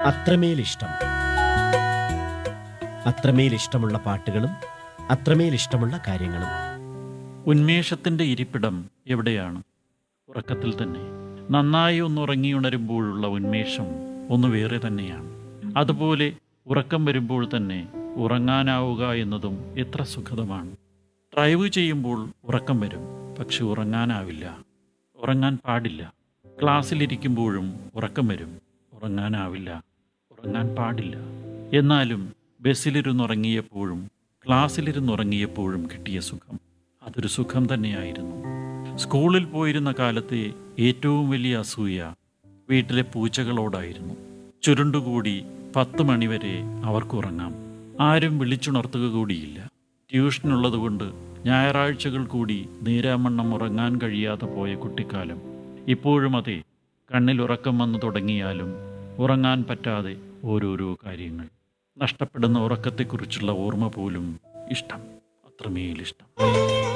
അത്രമേൽ ഇഷ്ടം അത്രമേൽ ഇഷ്ടമുള്ള പാട്ടുകളും അത്രമേൽ ഇഷ്ടമുള്ള കാര്യങ്ങളും ഉന്മേഷത്തിൻ്റെ ഇരിപ്പിടം എവിടെയാണ് ഉറക്കത്തിൽ തന്നെ നന്നായി ഒന്ന് ഉറങ്ങിയുണരുമ്പോഴുള്ള ഉന്മേഷം ഒന്ന് വേറെ തന്നെയാണ് അതുപോലെ ഉറക്കം വരുമ്പോൾ തന്നെ ഉറങ്ങാനാവുക എന്നതും എത്ര സുഖതമാണ് ഡ്രൈവ് ചെയ്യുമ്പോൾ ഉറക്കം വരും പക്ഷെ ഉറങ്ങാനാവില്ല ഉറങ്ങാൻ പാടില്ല ക്ലാസ്സിലിരിക്കുമ്പോഴും ഉറക്കം വരും ഉറങ്ങാനാവില്ല ഉറങ്ങാൻ പാടില്ല എന്നാലും ബസ്സിലിരുന്നുറങ്ങിയപ്പോഴും ക്ലാസ്സിലിരുന്നുറങ്ങിയപ്പോഴും കിട്ടിയ സുഖം അതൊരു സുഖം തന്നെയായിരുന്നു സ്കൂളിൽ പോയിരുന്ന കാലത്തെ ഏറ്റവും വലിയ അസൂയ വീട്ടിലെ പൂച്ചകളോടായിരുന്നു ചുരുണ്ടുകൂടി പത്ത് മണിവരെ അവർക്കുറങ്ങാം ആരും വിളിച്ചുണർത്തുക കൂടിയില്ല ട്യൂഷനുള്ളതുകൊണ്ട് ഞായറാഴ്ചകൾ കൂടി നേരാമണ്ണം ഉറങ്ങാൻ കഴിയാതെ പോയ കുട്ടിക്കാലം ഇപ്പോഴും അതെ കണ്ണിൽ ഉറക്കം വന്നു തുടങ്ങിയാലും ഉറങ്ങാൻ പറ്റാതെ ഓരോരോ കാര്യങ്ങൾ നഷ്ടപ്പെടുന്ന ഉറക്കത്തെക്കുറിച്ചുള്ള ഓർമ്മ പോലും ഇഷ്ടം അത്രമേൽ ഇഷ്ടം